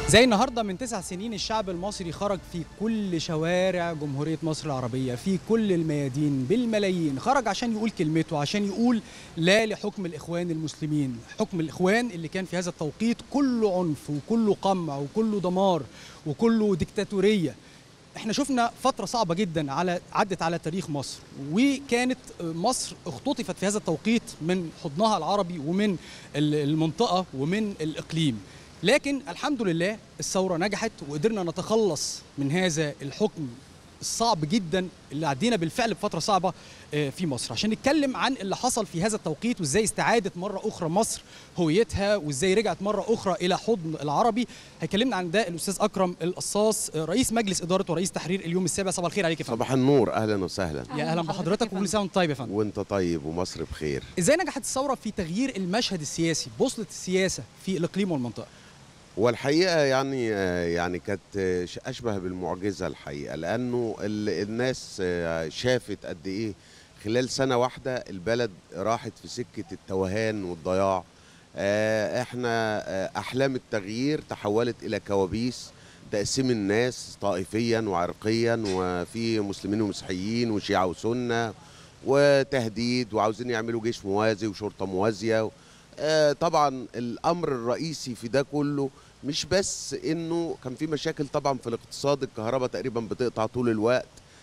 زي النهارده من تسع سنين الشعب المصري خرج في كل شوارع جمهورية مصر العربية في كل الميادين بالملايين خرج عشان يقول كلمته عشان يقول لا لحكم الإخوان المسلمين حكم الإخوان اللي كان في هذا التوقيت كله عنف وكله قمع وكله دمار وكله ديكتاتورية احنا شفنا فترة صعبة جدا على عدت على تاريخ مصر وكانت مصر اختطفت في هذا التوقيت من حضنها العربي ومن المنطقة ومن الإقليم لكن الحمد لله الثورة نجحت وقدرنا نتخلص من هذا الحكم الصعب جدا اللي عدينا بالفعل بفترة صعبة في مصر عشان نتكلم عن اللي حصل في هذا التوقيت وازاي استعادت مرة أخرى مصر هويتها وازاي رجعت مرة أخرى إلى حضن العربي هيكلمنا عن ده الأستاذ أكرم القصاص رئيس مجلس إدارة ورئيس تحرير اليوم السابع صباح الخير عليك يا فندم صباح النور اهلا وسهلا يا أهلا بحضرتك وكل سنة وأنت طيب يا فندم وانت طيب ومصر بخير ازاي نجحت الثورة في تغيير المشهد السياسي بوصلة السياسة في الإقليم والمنطقة والحقيقه يعني يعني كانت اشبه بالمعجزه الحقيقه لانه ال- الناس شافت قد ايه خلال سنه واحده البلد راحت في سكه التوهان والضياع آه، احنا آه، احلام التغيير تحولت الى كوابيس تقسيم الناس طائفيا وعرقيا وفي مسلمين ومسيحيين وشيعة وسنة وتهديد وعاوزين يعملوا جيش موازي وشرطة موازية آه، طبعا الامر الرئيسي في ده كله مش بس انه كان في مشاكل طبعا في الاقتصاد الكهرباء تقريبا بتقطع طول الوقت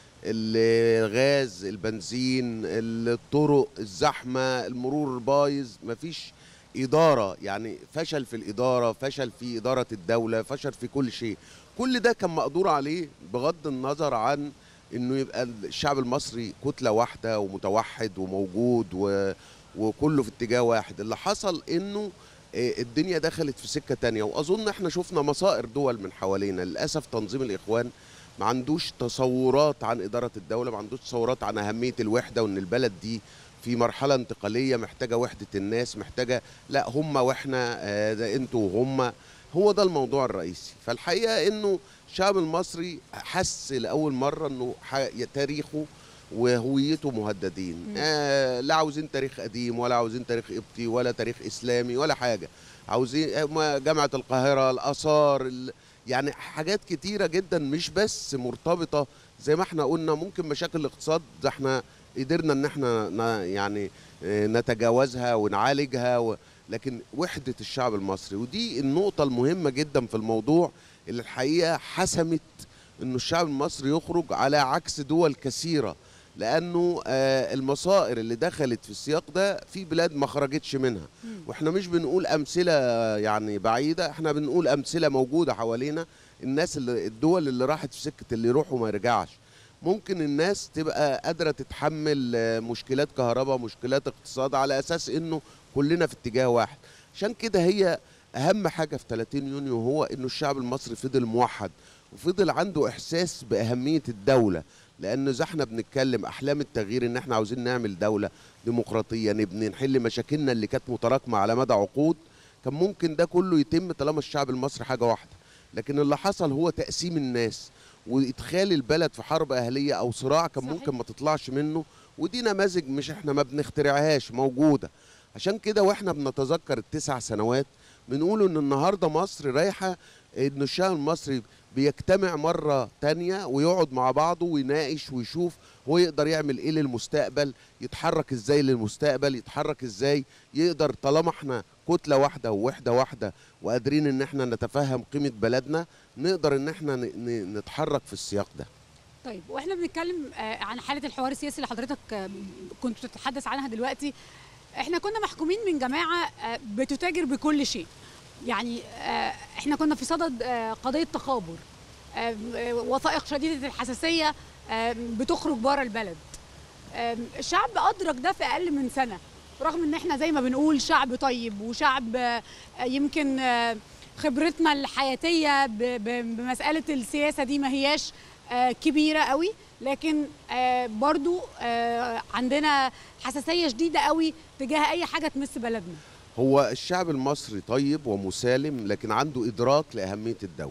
الغاز البنزين الطرق الزحمه المرور بايظ مفيش اداره يعني فشل في الاداره فشل في اداره الدوله فشل في كل شيء كل ده كان مقدور عليه بغض النظر عن انه يبقى الشعب المصري كتله واحده ومتوحد وموجود و وكله في اتجاه واحد اللي حصل انه الدنيا دخلت في سكة تانية وأظن احنا شفنا مصائر دول من حوالينا للأسف تنظيم الإخوان ما عندوش تصورات عن إدارة الدولة ما عندوش تصورات عن أهمية الوحدة وإن البلد دي في مرحلة انتقالية محتاجة وحدة الناس محتاجة لا هم وإحنا آه، ده أنتوا وهم هو ده الموضوع الرئيسي فالحقيقة إنه الشعب المصري حس لأول مرة إنه ح- تاريخه وهويته مهددين آه لا عاوزين تاريخ قديم ولا عاوزين تاريخ قبطي ولا تاريخ اسلامي ولا حاجه عاوزين آه، ما- جامعه القاهره الاثار ال... يعني حاجات كتيره جدا مش بس مرتبطه زي ما احنا قلنا ممكن مشاكل الاقتصاد ده احنا قدرنا ان احنا ن... يعني آه، نتجاوزها ونعالجها و... لكن وحده الشعب المصري ودي النقطه المهمه جدا في الموضوع اللي الحقيقه حسمت انه الشعب المصري يخرج على عكس دول كثيره لانه آه، المصائر اللي دخلت في السياق ده في بلاد ما خرجتش منها واحنا مش بنقول امثله يعني بعيده احنا بنقول امثله موجوده حوالينا الناس اللي الدول اللي راحت في سكه اللي يروح وما يرجعش ممكن الناس تبقى قادره تتحمل آه، مشكلات كهرباء مشكلات اقتصاد على اساس انه كلنا في اتجاه واحد عشان كده هي اهم حاجه في 30 يونيو هو انه الشعب المصري فضل موحد وفضل عنده احساس باهميه الدوله لان زي احنا بنتكلم احلام التغيير ان احنا عاوزين نعمل دوله ديمقراطيه نبني نحل مشاكلنا اللي كانت متراكمه على مدى عقود كان ممكن ده كله يتم طالما الشعب المصري حاجه واحده لكن اللي حصل هو تقسيم الناس وادخال البلد في حرب اهليه او صراع كان صحيح. ممكن ما تطلعش منه ودي نماذج مش احنا ما بنخترعهاش موجوده عشان كده واحنا بنتذكر التسع سنوات بنقول ان النهارده مصر رايحه ان الشعب المصري بيجتمع مرة تانية ويقعد مع بعضه ويناقش ويشوف هو يقدر يعمل ايه للمستقبل يتحرك ازاي للمستقبل يتحرك ازاي يقدر طالما احنا كتلة واحدة ووحدة واحدة وقادرين ان احنا نتفهم قيمة بلدنا نقدر ان احنا ن- ن- نتحرك في السياق ده طيب واحنا بنتكلم آه، عن حاله الحوار السياسي اللي حضرتك آه، كنت بتتحدث عنها دلوقتي احنا كنا محكومين من جماعه آه، بتتاجر بكل شيء يعني آه، احنا كنا في صدد آه، قضيه تخابر آه، آه، وثائق شديده الحساسيه آه، بتخرج بره البلد آه، الشعب ادرك ده في اقل من سنه رغم ان احنا زي ما بنقول شعب طيب وشعب آه، يمكن آه، خبرتنا الحياتيه ب- ب- بمساله السياسه دي ما هياش آه، كبيره قوي لكن آه، برضو آه، عندنا حساسيه شديده قوي تجاه اي حاجه تمس بلدنا هو الشعب المصري طيب ومسالم لكن عنده ادراك لاهميه الدوله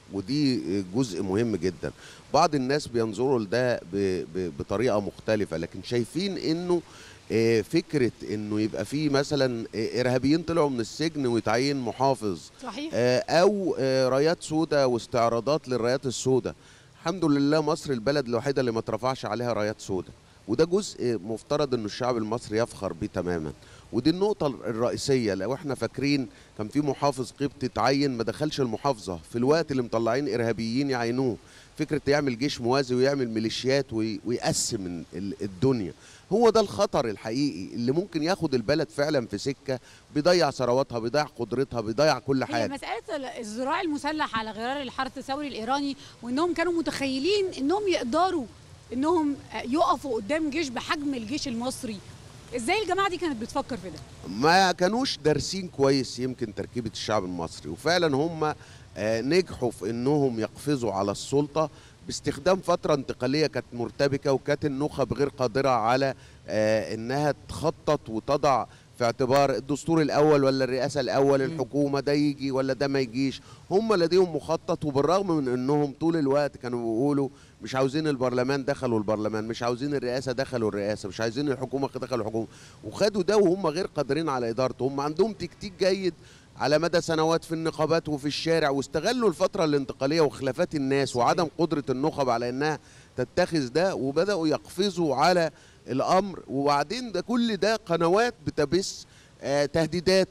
ودي جزء مهم جدا بعض الناس بينظروا لده ب- ب- بطريقه مختلفه لكن شايفين انه آه، فكره انه يبقى في مثلا آه، ارهابيين طلعوا من السجن ويتعين محافظ صحيح آه، او آه، رايات سوداء واستعراضات للرايات السوداء الحمد لله مصر البلد الوحيده اللي ما اترفعش عليها رايات سوداء وده جزء مفترض انه الشعب المصري يفخر بيه تماما ودي النقطة الرئيسية لو احنا فاكرين كان في محافظ قبطي اتعين ما دخلش المحافظة في الوقت اللي مطلعين ارهابيين يعينوه فكرة يعمل جيش موازي ويعمل ميليشيات وي- ويقسم ال- الدنيا هو ده الخطر الحقيقي اللي ممكن ياخد البلد فعلا في سكة بيضيع ثرواتها بيضيع قدرتها بيضيع كل هي حاجة مسألة ال- الذراع المسلح على غرار الحرس الثوري الإيراني وإنهم كانوا متخيلين إنهم يقدروا إنهم آه، يقفوا قدام جيش بحجم الجيش المصري إزاي الجماعة دي كانت بتفكر في ده؟ ما كانوش دارسين كويس يمكن تركيبة الشعب المصري وفعلا هم آه، نجحوا في انهم يقفزوا على السلطة باستخدام فترة انتقالية كانت مرتبكة وكانت النخب غير قادرة على آه، انها تخطط وتضع في اعتبار الدستور الاول ولا الرئاسة الاول الحكومة ده يجي ولا ده ما يجيش هم لديهم مخطط وبالرغم من انهم طول الوقت كانوا بيقولوا مش عاوزين البرلمان دخلوا البرلمان مش عاوزين الرئاسة دخلوا الرئاسة مش عايزين الحكومة دخلوا الحكومة وخدوا ده وهم غير قادرين على ادارته هم عندهم تكتيك جيد على مدى سنوات في النقابات وفي الشارع واستغلوا الفترة الانتقالية وخلافات الناس وعدم قدرة النخب على انها تتخذ ده وبدأوا يقفزوا على الامر وبعدين ده كل ده قنوات بتبث آه، تهديدات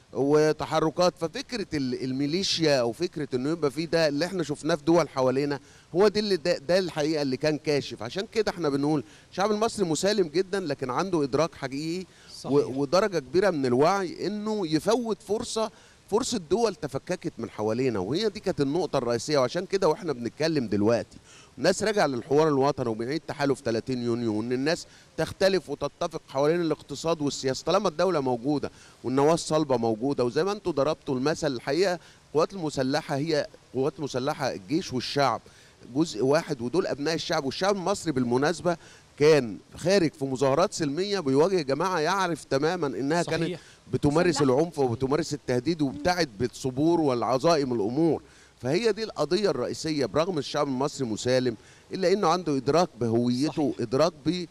وتحركات ففكره ال- الميليشيا او فكره انه يبقى في ده اللي احنا شفناه في دول حوالينا هو ده اللي ده, ده الحقيقه اللي كان كاشف عشان كده احنا بنقول الشعب المصري مسالم جدا لكن عنده ادراك حقيقي صحيح. و- ودرجه كبيره من الوعي انه يفوت فرصه فرصه دول تفككت من حوالينا وهي دي كانت النقطه الرئيسيه وعشان كده واحنا بنتكلم دلوقتي الناس راجعه للحوار الوطني وبنعيد تحالف 30 يونيو وان الناس تختلف وتتفق حوالين الاقتصاد والسياسه طالما الدوله موجوده والنواه الصلبه موجوده وزي ما انتم ضربتوا المثل الحقيقه القوات المسلحه هي قوات مسلحه الجيش والشعب جزء واحد ودول ابناء الشعب والشعب المصري بالمناسبه كان خارج في مظاهرات سلميه بيواجه جماعه يعرف تماما انها كانت صحيح بتمارس مسلحة. العنف وبتمارس التهديد وبتاعت بالصبور والعظائم الامور فهي دي القضيه الرئيسيه برغم الشعب المصري مسالم الا انه عنده ادراك بهويته صحيح. ادراك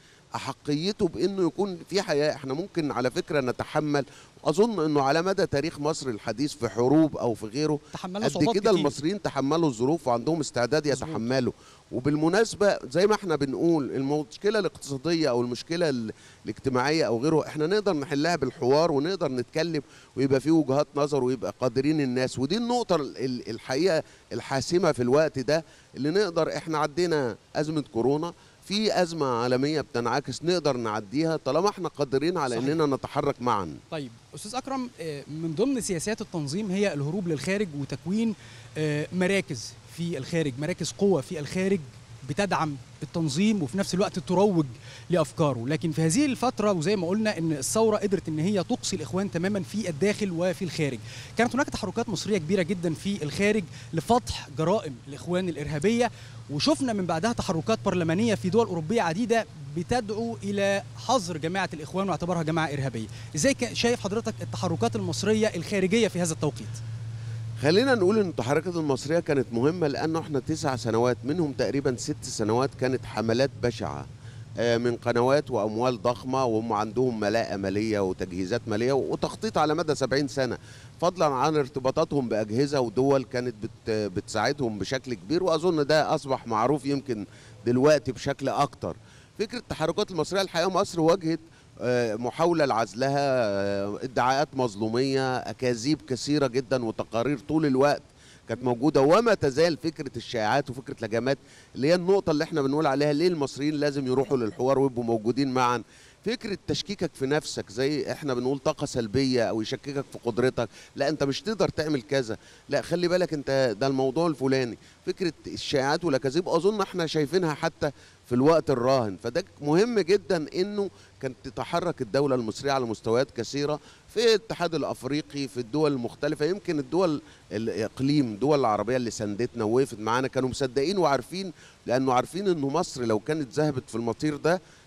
باحقيته بانه يكون في حياه احنا ممكن على فكره نتحمل اظن انه على مدى تاريخ مصر الحديث في حروب او في غيره تحملنا قد صعوبات كده كتير. المصريين تحملوا الظروف وعندهم استعداد مظبوط. يتحملوا وبالمناسبه زي ما احنا بنقول المشكله الاقتصاديه او المشكله ال- الاجتماعيه او غيره احنا نقدر نحلها بالحوار ونقدر نتكلم ويبقى في وجهات نظر ويبقى قادرين الناس ودي النقطه ال- ال- الحقيقه الحاسمه في الوقت ده اللي نقدر احنا عدينا ازمه كورونا في ازمه عالميه بتنعكس نقدر نعديها طالما احنا قادرين على صحيح. اننا نتحرك معا طيب استاذ اكرم آه، من ضمن سياسات التنظيم هي الهروب للخارج وتكوين آه، مراكز في الخارج مراكز قوه في الخارج بتدعم التنظيم وفي نفس الوقت تروج لافكاره لكن في هذه الفتره وزي ما قلنا ان الثوره قدرت ان هي تقصي الاخوان تماما في الداخل وفي الخارج كانت هناك تحركات مصريه كبيره جدا في الخارج لفتح جرائم الاخوان الارهابيه وشفنا من بعدها تحركات برلمانيه في دول اوروبيه عديده بتدعو الى حظر جماعه الاخوان واعتبارها جماعه ارهابيه ازاي كا- شايف حضرتك التحركات المصريه الخارجيه في هذا التوقيت خلينا نقول ان التحركات المصريه كانت مهمه لانه احنا تسع سنوات منهم تقريبا ست سنوات كانت حملات بشعه آه، من قنوات واموال ضخمه وهم عندهم ملاءه ماليه وتجهيزات ماليه وتخطيط على مدى 70 سنه فضلا عن ارتباطاتهم باجهزه ودول كانت بت بتساعدهم بشكل كبير واظن ده اصبح معروف يمكن دلوقتي بشكل اكتر فكره التحركات المصريه الحقيقه مصر واجهت آه، محاولة لعزلها آه، ادعاءات مظلومية أكاذيب كثيرة جدا وتقارير طول الوقت كانت موجودة وما تزال فكرة الشائعات وفكرة الهجمات اللي هي النقطة اللي احنا بنقول عليها ليه المصريين لازم يروحوا للحوار ويبقوا موجودين معا فكرة تشكيكك في نفسك زي احنا بنقول طاقة سلبية او يشككك في قدرتك لا انت مش تقدر تعمل كذا لا خلي بالك انت ده الموضوع الفلاني فكرة الشائعات والاكاذيب اظن احنا شايفينها حتى في الوقت الراهن فده مهم جدا انه كانت تتحرك الدولة المصرية على مستويات كثيرة في الاتحاد الافريقي في الدول المختلفة يمكن الدول الاقليم الدول العربية اللي ساندتنا ووقفت معانا كانوا مصدقين وعارفين لانه عارفين انه مصر لو كانت ذهبت في المطير ده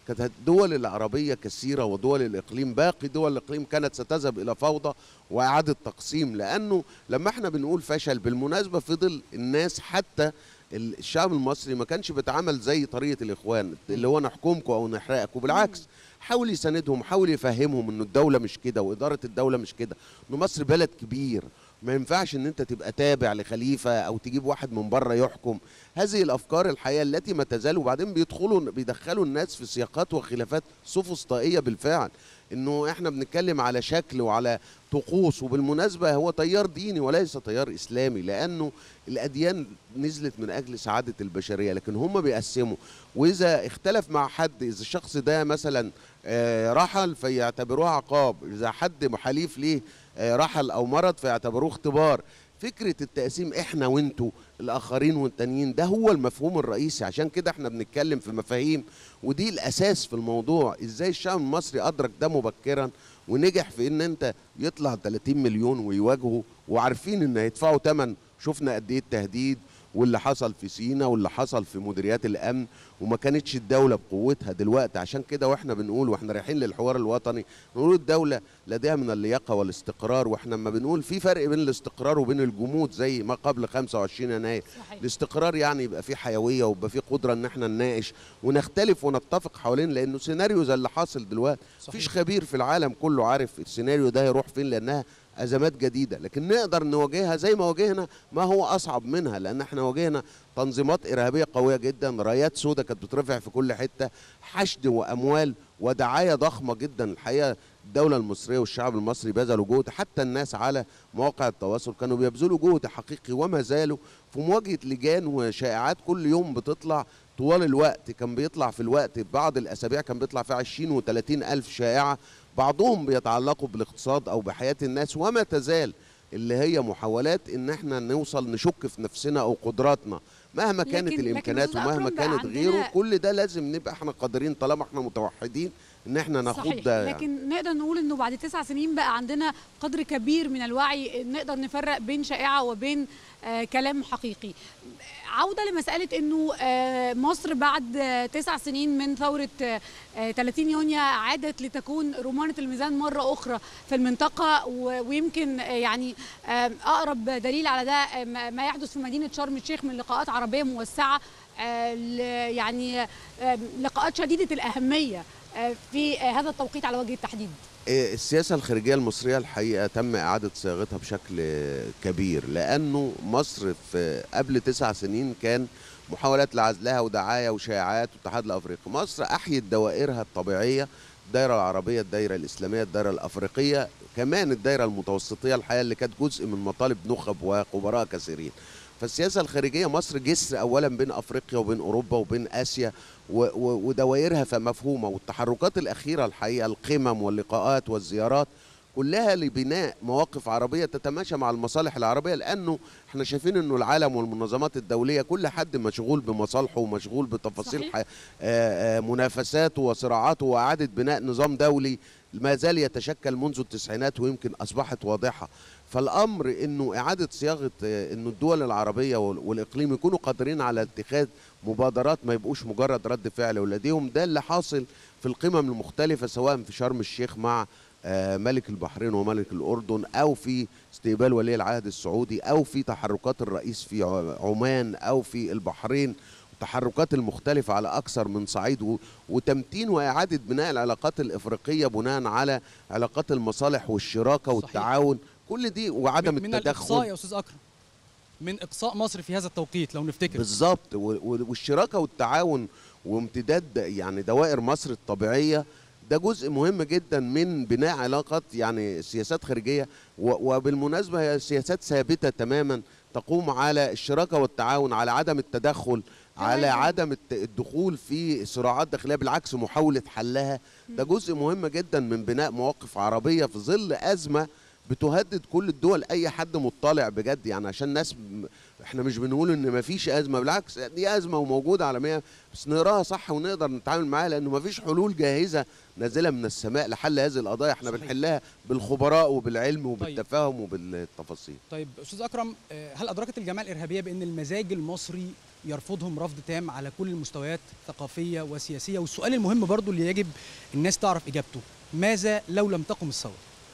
كانت الدول العربيه كثيره ودول الاقليم باقي دول الاقليم كانت ستذهب الى فوضى واعاده تقسيم لانه لما احنا بنقول فشل بالمناسبه فضل الناس حتى الشعب المصري ما كانش بيتعامل زي طريقه الاخوان اللي هو نحكمكم او نحرقكم بالعكس حاول يساندهم حاول يفهمهم انه الدوله مش كده واداره الدوله مش كده انه مصر بلد كبير ما ينفعش ان انت تبقى تابع لخليفه او تجيب واحد من بره يحكم هذه الافكار الحقيقه التي ما تزال وبعدين بيدخلوا بيدخلوا الناس في سياقات وخلافات سوفسطائيه بالفعل انه احنا بنتكلم على شكل وعلى طقوس وبالمناسبه هو تيار ديني وليس تيار اسلامي لانه الاديان نزلت من اجل سعاده البشريه لكن هم بيقسموا واذا اختلف مع حد اذا الشخص ده مثلا آه، رحل فيعتبروه عقاب اذا حد حليف ليه آه، رحل او مرض فيعتبروه اختبار فكره التقسيم احنا وانتوا الاخرين والتانيين ده هو المفهوم الرئيسي عشان كده احنا بنتكلم في مفاهيم ودي الاساس في الموضوع ازاي الشعب المصري ادرك ده مبكرا ونجح في ان انت يطلع 30 مليون ويواجهوا وعارفين ان هيدفعوا ثمن شفنا قد ايه التهديد واللي حصل في سينا واللي حصل في مديريات الامن وما كانتش الدوله بقوتها دلوقتي عشان كده واحنا بنقول واحنا رايحين للحوار الوطني نقول الدوله لديها من اللياقه والاستقرار واحنا لما بنقول في فرق بين الاستقرار وبين الجمود زي ما قبل 25 يناير صحيح الاستقرار يعني يبقى في حيويه ويبقى في قدره ان احنا نناقش ونختلف ونتفق حوالين لانه سيناريو زي اللي حاصل دلوقتي مفيش خبير في العالم كله عارف السيناريو ده هيروح فين لانها ازمات جديده لكن نقدر نواجهها زي ما واجهنا ما هو اصعب منها لان احنا واجهنا تنظيمات ارهابيه قويه جدا رايات سوداء كانت بترفع في كل حته حشد واموال ودعايه ضخمه جدا الحقيقه الدولة المصرية والشعب المصري بذلوا جهد حتى الناس على مواقع التواصل كانوا بيبذلوا جهد حقيقي وما زالوا في مواجهة لجان وشائعات كل يوم بتطلع طوال الوقت كان بيطلع في الوقت بعض الأسابيع كان بيطلع في 20 و30 ألف شائعة بعضهم بيتعلقوا بالاقتصاد أو بحياة الناس وما تزال اللي هي محاولات ان احنا نوصل نشك في نفسنا او قدراتنا مهما كانت لكن- لكن الامكانات أستاذ ومهما أكرم بقى كانت عندنا- غيره كل ده لازم نبقى احنا قادرين طالما احنا متوحدين ان احنا ناخد صحيح ده يعني. لكن نقدر نقول انه بعد تسع سنين بقى عندنا قدر كبير من الوعي نقدر نفرق بين شائعه وبين آه كلام حقيقي عوده لمساله انه آه مصر بعد آه تسع سنين من ثوره آه آه 30 يونيو عادت لتكون رمانه الميزان مره اخرى في المنطقه و- ويمكن آه يعني آه اقرب دليل على ده آه ما ما يحدث في مدينه شرم الشيخ من لقاءات عربيه موسعه آه ل- يعني آه لقاءات شديده الاهميه آه، في آه، هذا التوقيت على وجه التحديد إيه، السياسة الخارجية المصرية الحقيقة تم إعادة صياغتها بشكل كبير لأنه مصر في قبل تسع سنين كان محاولات لعزلها ودعاية وشائعات والاتحاد الأفريقي مصر أحيت دوائرها الطبيعية الدائرة العربية الدائرة الإسلامية الدائرة الأفريقية كمان الدائرة المتوسطية الحقيقة اللي كانت جزء من مطالب نخب وخبراء كثيرين فالسياسة الخارجية مصر جسر أولا بين أفريقيا وبين أوروبا وبين آسيا و- و- ودوائرها فمفهومة والتحركات الأخيرة الحقيقة القمم واللقاءات والزيارات كلها لبناء مواقف عربية تتماشى مع المصالح العربية لأنه احنا شايفين أنه العالم والمنظمات الدولية كل حد مشغول بمصالحه ومشغول بتفاصيل صحيح. ح- آه، آه، منافساته وصراعاته وإعادة بناء نظام دولي ما زال يتشكل منذ التسعينات ويمكن أصبحت واضحة فالأمر أنه إعادة صياغة آه، أنه الدول العربية وال- والإقليم يكونوا قادرين على اتخاذ مبادرات ما يبقوش مجرد رد فعل ولديهم ده اللي حاصل في القمم المختلفة سواء في شرم الشيخ مع آه، ملك البحرين وملك الأردن أو في استقبال ولي العهد السعودي أو في تحركات الرئيس في ع- عمان أو في البحرين التحركات المختلفة على أكثر من صعيد و- وتمتين وإعادة بناء العلاقات الإفريقية بناء على علاقات المصالح والشراكة صحيح. والتعاون كل دي وعدم من, من الاقصاء التدخل يا استاذ اكرم من اقصاء مصر في هذا التوقيت لو نفتكر بالظبط و- و- والشراكه والتعاون وامتداد يعني دوائر مصر الطبيعيه ده جزء مهم جدا من بناء علاقات يعني سياسات خارجيه و- وبالمناسبه هي سياسات ثابته تماما تقوم على الشراكه والتعاون على عدم التدخل على توازن. عدم الت- الدخول في صراعات داخليه بالعكس محاوله حلها ده جزء مهم جدا من بناء مواقف عربيه في ظل ازمه بتهدد كل الدول اي حد مطلع بجد يعني عشان الناس م- احنا مش بنقول ان مفيش ازمه بالعكس دي ازمه وموجوده عالميا بس نقراها صح ونقدر نتعامل معاها لانه مفيش حلول جاهزه نازله من السماء لحل هذه القضايا احنا صحيح. بنحلها بالخبراء وبالعلم وبالتفاهم وبالتفاصيل طيب استاذ اكرم آه، هل ادركت الجماعه الارهابيه بان المزاج المصري يرفضهم رفض تام على كل المستويات ثقافيه وسياسيه والسؤال المهم برضو اللي يجب الناس تعرف اجابته ماذا لو لم تقم الثوره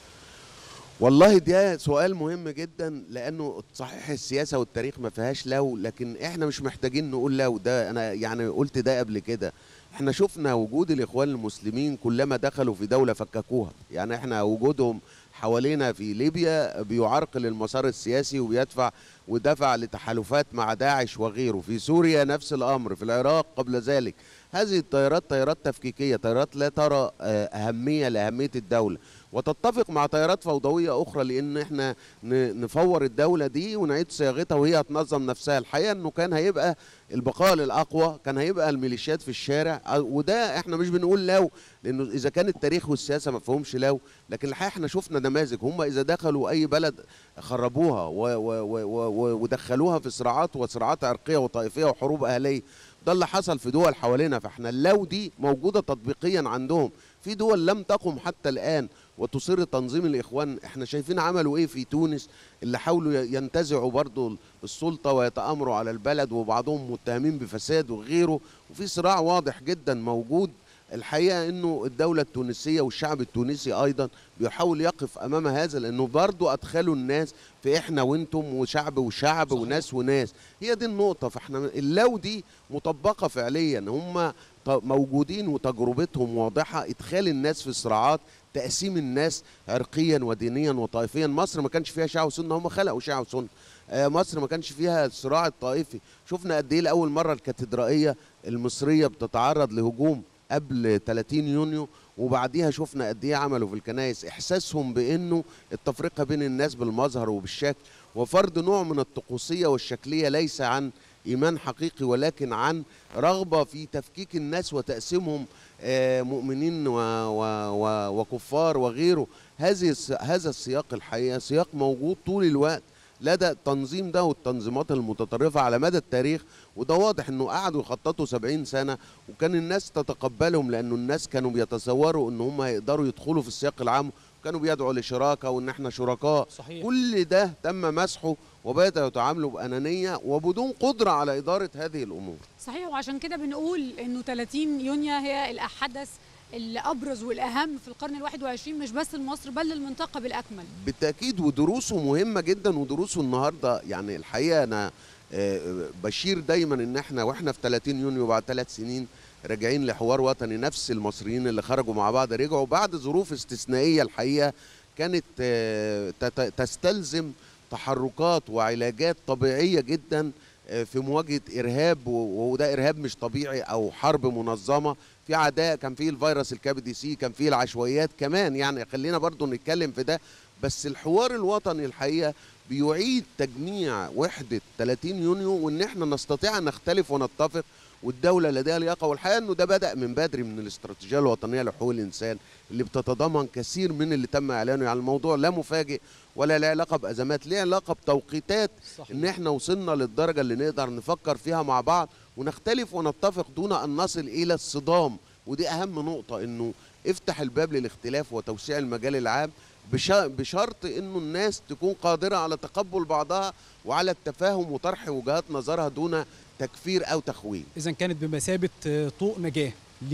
والله ده سؤال مهم جدا لانه صحيح السياسه والتاريخ ما فيهاش لو لكن احنا مش محتاجين نقول لو ده انا يعني قلت ده قبل كده احنا شفنا وجود الاخوان المسلمين كلما دخلوا في دوله فككوها يعني احنا وجودهم حوالينا في ليبيا بيعرقل المسار السياسي وبيدفع ودفع لتحالفات مع داعش وغيره في سوريا نفس الامر في العراق قبل ذلك هذه الطيارات طيارات تفكيكيه طيارات لا ترى آه، اهميه لاهميه الدوله وتتفق مع تيارات فوضويه اخرى لان احنا ن- نفور الدوله دي ونعيد صياغتها وهي هتنظم نفسها الحقيقه انه كان هيبقى البقاء للاقوى كان هيبقى الميليشيات في الشارع أو- وده احنا مش بنقول لو لانه اذا كان التاريخ والسياسه ما فيهمش لو لكن الحقيقه احنا شفنا نماذج هم اذا دخلوا اي بلد خربوها و و و و و ودخلوها في صراعات وصراعات عرقيه وطائفيه وحروب اهليه ده اللي حصل في دول حوالينا فاحنا اللو دي موجوده تطبيقيا عندهم في دول لم تقم حتى الان وتصر تنظيم الاخوان احنا شايفين عملوا ايه في تونس اللي حاولوا ينتزعوا برضو السلطه ويتامروا على البلد وبعضهم متهمين بفساد وغيره وفي صراع واضح جدا موجود الحقيقه انه الدوله التونسيه والشعب التونسي ايضا بيحاول يقف امام هذا لانه برضو ادخلوا الناس في احنا وانتم وشعب وشعب صحيح. وناس وناس هي دي النقطه فاحنا اللو دي مطبقه فعليا هم ط- موجودين وتجربتهم واضحه ادخال الناس في صراعات تقسيم الناس عرقيا ودينيا وطائفيا مصر ما كانش فيها شيعة وسنه هم خلقوا شيعة وسنه آه، مصر ما كانش فيها الصراع الطائفي شفنا قد ايه لاول مره الكاتدرائيه المصريه بتتعرض لهجوم قبل 30 يونيو وبعديها شفنا قد ايه عملوا في الكنائس احساسهم بانه التفرقه بين الناس بالمظهر وبالشكل وفرض نوع من الطقوسيه والشكليه ليس عن ايمان حقيقي ولكن عن رغبه في تفكيك الناس وتقسيمهم آه، مؤمنين و و و وكفار وغيره هذه الس- هذا السياق الحقيقه سياق موجود طول الوقت لدى التنظيم ده والتنظيمات المتطرفه على مدى التاريخ وده واضح انه قعدوا يخططوا 70 سنه وكان الناس تتقبلهم لانه الناس كانوا بيتصوروا ان هم هيقدروا يدخلوا في السياق العام وكانوا بيدعوا لشراكه وان احنا شركاء صحيح كل ده تم مسحه وبدأوا يتعاملوا بأنانية وبدون قدرة على إدارة هذه الأمور صحيح وعشان كده بنقول انه 30 يونيو هي الحدث الابرز والاهم في القرن الواحد وعشرين مش بس لمصر بل للمنطقه بالاكمل بالتأكيد ودروسه مهمة جدا ودروسه النهاردة يعني الحقيقة أنا آه، بشير دايما إن إحنا وإحنا في 30 يونيو بعد ثلاث سنين راجعين لحوار وطني نفس المصريين اللي خرجوا مع بعض رجعوا بعد ظروف استثنائية الحقيقة كانت آه، تت- تستلزم تحركات وعلاجات طبيعية جدا آه، في مواجهة إرهاب و- وده إرهاب مش طبيعي أو حرب منظمة في عداء كان فيه الفيروس الكبدي سي كان فيه العشوائيات كمان يعني خلينا برضو نتكلم في ده بس الحوار الوطني الحقيقة بيعيد تجميع وحدة 30 يونيو وإن احنا نستطيع أن نختلف ونتفق والدولة لديها لياقة والحقيقة إنه ده بدأ من بدري من الاستراتيجية الوطنية لحقوق الإنسان اللي بتتضمن كثير من اللي تم إعلانه يعني الموضوع لا مفاجئ ولا له علاقة بأزمات ليه علاقة بتوقيتات صحيح ان احنا وصلنا للدرجه اللي نقدر نفكر فيها مع بعض ونختلف ونتفق دون ان نصل الى الصدام ودي اهم نقطه انه افتح الباب للاختلاف وتوسيع المجال العام بش- بشرط انه الناس تكون قادره على تقبل بعضها وعلى التفاهم وطرح وجهات نظرها دون تكفير او تخوين اذا كانت بمثابه آه، طوق نجاه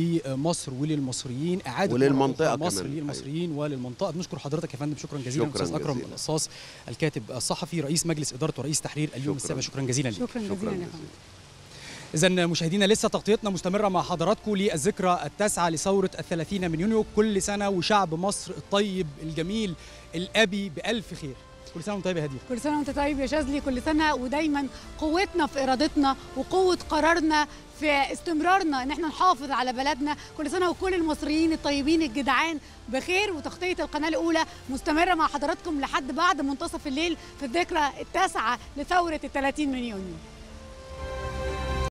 لمصر وللمصريين اعاده مرة وللمنطقة أخرى مصر كمان. للمصريين وللمنطقه بنشكر حضرتك يا فندم شكرا جزيلا شكراً استاذ اكرم جزيلاً. القصاص الكاتب الصحفي رئيس مجلس اداره ورئيس تحرير اليوم شكراً. السابع شكرا جزيلا لك شكرا شكرا جزيلا يا جزيلا فندم إذا مشاهدينا لسه تغطيتنا مستمرة مع حضراتكم للذكرى التاسعة لثورة الثلاثين من يونيو كل سنة وشعب مصر الطيب الجميل الأبي بألف خير كل سنة وأنت طيب يا هدية كل سنه وانت طيب يا شاذلي كل سنه ودايما قوتنا في ارادتنا وقوه قرارنا في استمرارنا ان احنا نحافظ على بلدنا كل سنه وكل المصريين الطيبين الجدعان بخير وتغطيه القناه الاولى مستمره مع حضراتكم لحد بعد منتصف الليل في الذكرى التاسعه لثوره ال 30 من يونيو